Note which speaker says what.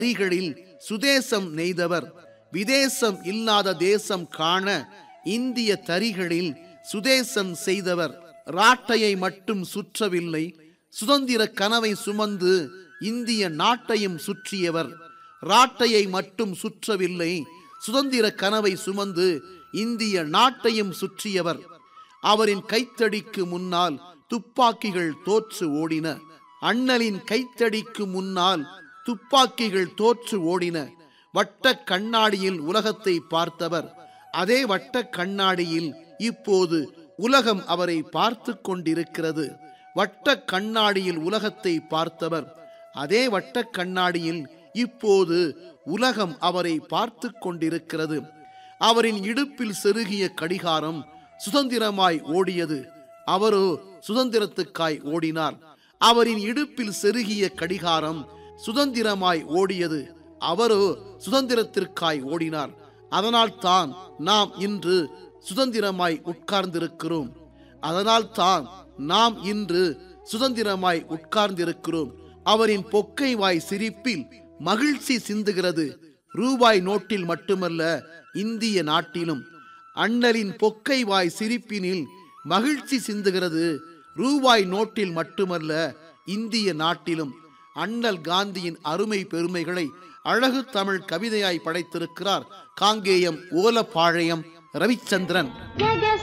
Speaker 1: தறிகளில் சுதேசம் நெய்தவர் விதேசம் இல்லாத தேசம் காண இந்திய தறிகளில் சுதேசம் செய்தவர் ராட்டையை மட்டும் சுற்றவில்லை சுதந்திர கனவை சுமந்து இந்திய நாட்டையும் சுற்றியவர் ராட்டையை மட்டும் சுற்றவில்லை சுதந்திர கனவை சுமந்து இந்திய நாட்டையும் சுற்றியவர் அவரின் கைத்தடிக்கு முன்னால் துப்பாக்கிகள் தோற்று ஓடின அண்ணலின் கைத்தடிக்கு முன்னால் துப்பாக்கிகள் தோற்று ஓடின வட்ட கண்ணாடியில் உலகத்தை பார்த்தவர் அதே வட்ட கண்ணாடியில் இப்போது உலகம் அவரை பார்த்து கொண்டிருக்கிறது வட்ட கண்ணாடியில் உலகத்தை பார்த்தவர் அதே வட்ட கண்ணாடியில் இப்போது உலகம் அவரை பார்த்து கொண்டிருக்கிறது அவரின் இடுப்பில் செருகிய கடிகாரம் சுதந்திரமாய் ஓடியது அவரோ சுதந்திரத்துக்காய் ஓடினார் அவரின் இடுப்பில் செருகிய கடிகாரம் சுதந்திரமாய் ஓடியது அவரோ சுதந்திரத்திற்காய் ஓடினார் அதனால் தான் நாம் இன்று சுதந்திரமாய் உட்கார்ந்திருக்கிறோம் அதனால் தான் நாம் இன்று சுதந்திரமாய் உட்கார்ந்திருக்கிறோம் அவரின் பொக்கை வாய் சிரிப்பில் மகிழ்ச்சி சிந்துகிறது ரூபாய் நோட்டில் மட்டுமல்ல இந்திய நாட்டிலும் அண்ணலின் பொக்கை வாய் சிரிப்பினில் மகிழ்ச்சி சிந்துகிறது ரூபாய் நோட்டில் மட்டுமல்ல இந்திய நாட்டிலும் அண்ணல் காந்தியின் அருமை பெருமைகளை அழகு தமிழ் கவிதையாய் படைத்திருக்கிறார் காங்கேயம் ஓலப்பாளையம் ரவிச்சந்திரன்
Speaker 2: ஜெக